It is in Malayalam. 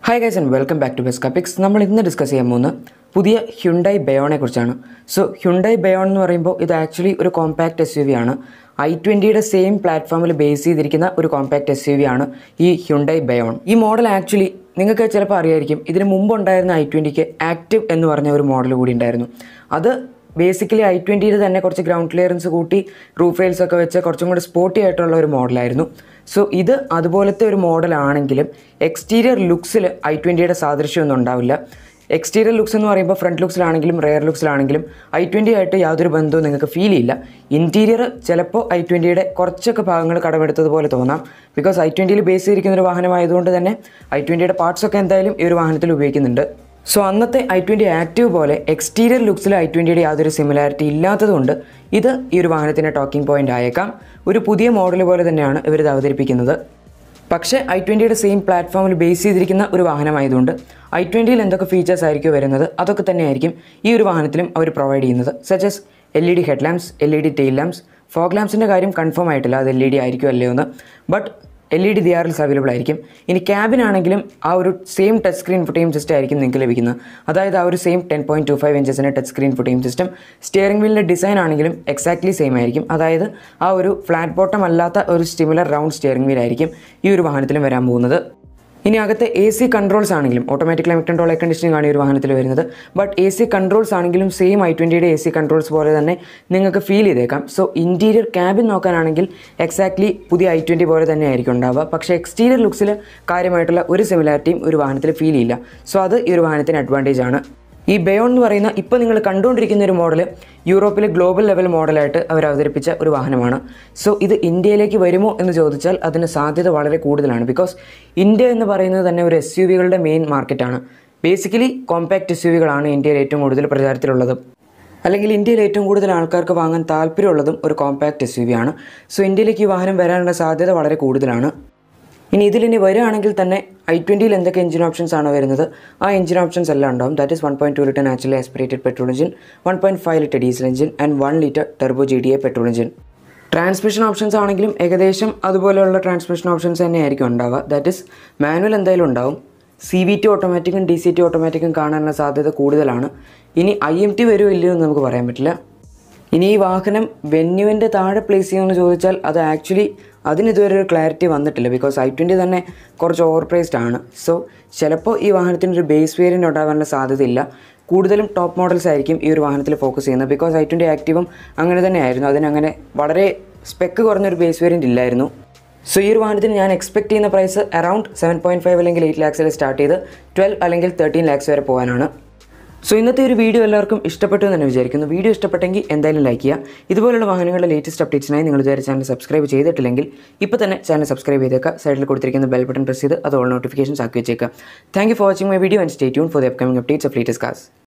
hi guys and welcome back to best കപ്പിക്സ് നമ്മൾ ഇന്ന് ഡിസ്കസ് ചെയ്യാൻ പോകുന്ന പുതിയ ഹ്യുണ്ടായി ബയോണെ കുറിച്ചാണ് സോ ഹ്യുണ്ടായി ബയോൺ എന്ന് പറയുമ്പോൾ ഇത് ആക്ച്വലി ഒരു കോമ്പാക്ട് എസ് യു വി ആണ് ഐ ട്വൻറ്റിയുടെ സെയിം പ്ലാറ്റ്ഫോമിൽ ബേസ് ചെയ്തിരിക്കുന്ന ഒരു കോമ്പാക്ട് എസ് യു വി ആണ് ഈ ഹ്യുണ്ടായി ബയോൺ ഈ മോഡൽ ആക്ച്വലി നിങ്ങൾക്ക് ചിലപ്പോൾ അറിയായിരിക്കും ഇതിന് മുമ്പ് ഉണ്ടായിരുന്ന ഐ ട്വൻറ്റിക്ക് ആക്റ്റീവ് എന്ന് പറഞ്ഞ ഒരു മോഡൽ കൂടി ഉണ്ടായിരുന്നു അത് ബേസിക്കലി ഐ ട്വൻറ്റിയിൽ തന്നെ കുറച്ച് ഗ്രൗണ്ട് ക്ലിയറൻസ് കൂട്ടി റൂഫ് റെയിൽസ് ഒക്കെ വെച്ച് കുറച്ചും കൂടി സ്പോർട്ടി ആയിട്ടുള്ള ഒരു മോഡലായിരുന്നു സോ ഇത് അതുപോലത്തെ ഒരു മോഡലാണെങ്കിലും എക്സ്റ്റീരിയർ ലുക്സിൽ ഐ ട്വൻറ്റിയുടെ സാദൃശ്യമൊന്നും ഉണ്ടാവില്ല എക്സ്റ്റീരിയർ ലുക്സ് എന്ന് പറയുമ്പോൾ ഫ്രണ്ട് ലുക്സിലാണെങ്കിലും റെയർ ലുക്സിലാണെങ്കിലും ഐ ട്വൻറ്റി ആയിട്ട് യാതൊരു ബന്ധവും നിങ്ങൾക്ക് ഫീൽ ചെയ്യില്ല ഇൻറ്റീരിയർ ചിലപ്പോൾ ഐ ട്വൻറ്റിയുടെ കുറച്ചൊക്കെ ഭാഗങ്ങൾ കടമെടുത്തതുപോലെ തോന്നാം ബിക്കോസ് ഐ ട്വൻറ്റിയിൽ ബേസ് ചെയ്തിരിക്കുന്ന ഒരു വാഹനമായതുകൊണ്ട് തന്നെ ഐ ട്വൻറ്റിയുടെ പാർട്സൊക്കെ എന്തായാലും ഈ ഒരു വാഹനത്തിൽ ഉപയോഗിക്കുന്നുണ്ട് സോ അന്നത്തെ ഐ ട്വൻറ്റി ആക്റ്റീവ് പോലെ എക്സ്റ്റീരിയർ ലുക്സിൽ ഐ ട്വൻറ്റിയുടെ യാതൊരു സിമിലാരിറ്റി ഇല്ലാത്തതുകൊണ്ട് ഇത് ഈ ഒരു വാഹനത്തിൻ്റെ ടോക്കിംഗ് പോയിന്റ് ആയേക്കാം ഒരു പുതിയ മോഡൽ പോലെ തന്നെയാണ് ഇവരിത് അവതരിപ്പിക്കുന്നത് പക്ഷേ ഐ ട്വൻറ്റിയുടെ സെയിം പ്ലാറ്റ്ഫോമിൽ ബേസ് ചെയ്തിരിക്കുന്ന ഒരു വാഹനമായതുകൊണ്ട് ഐ ട്വൻറ്റിയിൽ എന്തൊക്കെ ഫീച്ചേഴ്സ് ആയിരിക്കും വരുന്നത് അതൊക്കെ തന്നെയായിരിക്കും ഈ ഒരു വാഹനത്തിലും അവർ പ്രൊവൈഡ് ചെയ്യുന്നത് such as L E D head lamps L E D tail lamps fog ലാംപ്സിൻ്റെ കാര്യം കൺഫേം ആയിട്ടില്ല അത് എൽ ഇ ഡി ആയിരിക്കും അല്ലയോ എന്ന് but L E D D R Ls available ആയിരിക്കും ഇനി ക്യാബിനാണെങ്കിലും ആ ഒരു സെയിം ടച്ച് സ്ക്രീൻ ഫുട്ടേം സിസ്റ്റം ആയിരിക്കും നിങ്ങൾക്ക് ലഭിക്കുന്നത് അതായത് ആ ഒരു same ten point two five ഇഞ്ചസിൻ്റെ ടച്ച് സ്ക്രീൻ ഫുട്ടേം സിസ്റ്റം സ്റ്റിയറിംഗ് വീലിൻ്റെ ഡിസൈൻ ആണെങ്കിലും എക്സാക്ട്ലി സെയിം ആയിരിക്കും അതായത് ആ ഒരു ഫ്ലാറ്റ് ബോട്ടം അല്ലാത്ത ഒരു സ്റ്റിമുലർ റൗണ്ട് സ്റ്റിയറിംഗ് വീൽ ആയിരിക്കും ഈ ഒരു വാഹനത്തിലും വരാൻ പോകുന്നത് ഇനി അകത്തെ എ സി കൺട്രോൾസ് ആണെങ്കിലും automatic climate control air conditioning ആണ് ഈ ഒരു വാഹനത്തിൽ വരുന്നത് ബട്ട് എ സി കൺട്രോൾസ് ആണെങ്കിലും സെയിം ഐ ട്വൻറ്റിയുടെ എ സി കൺട്രോൾസ് പോലെ തന്നെ നിങ്ങൾക്ക് ഫീൽ ചെയ്തേക്കാം സോ ഇൻറ്റീരിയർ ക്യാബിൻ നോക്കാനാണെങ്കിൽ എക്സാക്ട്ലി പുതിയ ഐ ട്വൻറ്റി പോലെ തന്നെ ആയിരിക്കും ഉണ്ടാവുക പക്ഷേ എക്സ്റ്റീരിയർ ലുക്സിൽ കാര്യമായിട്ടുള്ള ഒരു സിമിലാരിറ്റിയും ഒരു വാഹനത്തിൽ ഫീൽ ചെയ്യില്ല സോ അത് ഈ ഒരു വാഹനത്തിന് അഡ്വാൻറ്റേജ് ആണ് ഈ ബയോൺ എന്ന് പറയുന്ന ഇപ്പോൾ നിങ്ങൾ കണ്ടുകൊണ്ടിരിക്കുന്ന ഒരു മോഡൽ യൂറോപ്പിലെ ഗ്ലോബൽ ലെവൽ മോഡലായിട്ട് അവർ അവതരിപ്പിച്ച ഒരു വാഹനമാണ് സോ ഇത് ഇന്ത്യയിലേക്ക് വരുമോ എന്ന് ചോദിച്ചാൽ അതിന് സാധ്യത വളരെ കൂടുതലാണ് ബിക്കോസ് ഇന്ത്യ എന്ന് പറയുന്നത് തന്നെ ഒരു എസ് യു വികളുടെ മെയിൻ മാർക്കറ്റാണ് ബേസിക്കലി കോമ്പാക്ട് എസ് യു വികളാണ് ഇന്ത്യയിൽ ഏറ്റവും കൂടുതൽ പ്രചാരത്തിലുള്ളത് അല്ലെങ്കിൽ ഇന്ത്യയിൽ ഏറ്റവും കൂടുതൽ ആൾക്കാർക്ക് വാങ്ങാൻ താല്പര്യമുള്ളതും ഒരു കോമ്പാക്ട് എസ് യു വി ആണ് സോ ഇന്ത്യയിലേക്ക് ഈ വാഹനം വരാനുള്ള സാധ്യത വളരെ കൂടുതലാണ് ഇനി ഇതിലിനി വരികയാണെങ്കിൽ തന്നെ ഐ ട്വൻറ്റിയിൽ എന്തൊക്കെ എഞ്ചിൻ ഓപ്ഷൻസ് ആണ് വരുന്നത് ആ എഞ്ചിൻ ഓപ്ഷൻസ് എല്ലാം ഉണ്ടാവും that is one point two litre naturally aspirated petrol engine one point five litre diesel engine and one litre turbo G D A petrol engine transmission options ആണെങ്കിലും ഏകദേശം അതുപോലെയുള്ള ട്രാൻസ്മിഷൻ ഓപ്ഷൻസ് തന്നെയായിരിക്കും ഉണ്ടാവുക ദാറ്റ് ഇസ് മാനുവൽ എന്തായാലും ഉണ്ടാവും സി വി ടി ഓട്ടോമാറ്റിക്കും ഡി സി ടി ഓട്ടോമാറ്റിക്കും കാണാനുള്ള സാധ്യത കൂടുതലാണ് ഇനി ഐ എം ടി വരുമോ ഇല്ലയോ എന്ന് നമുക്ക് പറയാൻ പറ്റില്ല ഇനി ഈ വാഹനം വെന്യുവിൻ്റെ താഴെ പ്ലേസ് ചെയ്യുമെന്ന് ചോദിച്ചാൽ അത് ആക്ച്വലി അതിന് ഇതുവരെ ഒരു ക്ലാരിറ്റി വന്നിട്ടില്ല ബിക്കോസ് ഐ ട്വൻറ്റി തന്നെ കുറച്ച് ഓവർ പ്രൈസ്ഡ് ആണ് സോ ചിലപ്പോൾ ഈ വാഹനത്തിന് ഒരു ബേസ് വേരിയൻ്റ് ഉണ്ടാകാനുള്ള സാധ്യതയില്ല കൂടുതലും ടോപ്പ് മോഡൽസ് ആയിരിക്കും ഈ ഒരു വാഹനത്തിൽ ഫോക്കസ് ചെയ്യുന്നത് ബിക്കോസ് ഐ ട്വൻറ്റി ആക്റ്റീവും അങ്ങനെ തന്നെയായിരുന്നു അതിനങ്ങനെ വളരെ സ്പെക്ക് കുറഞ്ഞൊരു ബേസ് വേരിയൻ്റ് ഇല്ലായിരുന്നു സോ ഈ ഒരു വാഹനത്തിന് ഞാൻ എക്സ്പെക്ട് ചെയ്യുന്ന price around seven point five അല്ലെങ്കിൽ എയ്റ്റ് ലാക്സിൽ സ്റ്റാർട്ട് ചെയ്ത് ട്വൽവ് അല്ലെങ്കിൽ തേർട്ടീൻ ലാക്സ് വരെ പോകാനാണ് സോ ഇന്നത്തെ ഒരു വീഡിയോ എല്ലാവർക്കും ഇഷ്ടപ്പെട്ടു എന്ന് തന്നെ വിചാരിക്കുന്നു വീഡിയോ ഇഷ്ടപ്പെട്ടെങ്കിൽ എന്തായാലും ലൈക്ക് ചെയ്യുക ഇതുപോലുള്ള വാഹനങ്ങളുടെ ലേറ്റസ്റ്റ് അപ്ഡേറ്റ്സിനായി നിങ്ങൾ ഇതുവരെ ചാനൽ സബ്സ്ക്രൈബ് ചെയ്തിട്ടില്ലെങ്കിൽ ഇപ്പോൾ തന്നെ ചാനൽ സബ്സ്ക്രൈബ് ചെയ്തേക്കുക സൈഡിൽ കൊടുത്തിരിക്കുന്ന ബെൽ ബട്ടൺ പ്രസ് ചെയ്ത് അത് ഓൾ നോട്ടിഫിക്കേഷൻസ് ആക്കി വെച്ചേക്കുക thank you for watching my video and stay tuned for the upcoming updates of latest കാസ്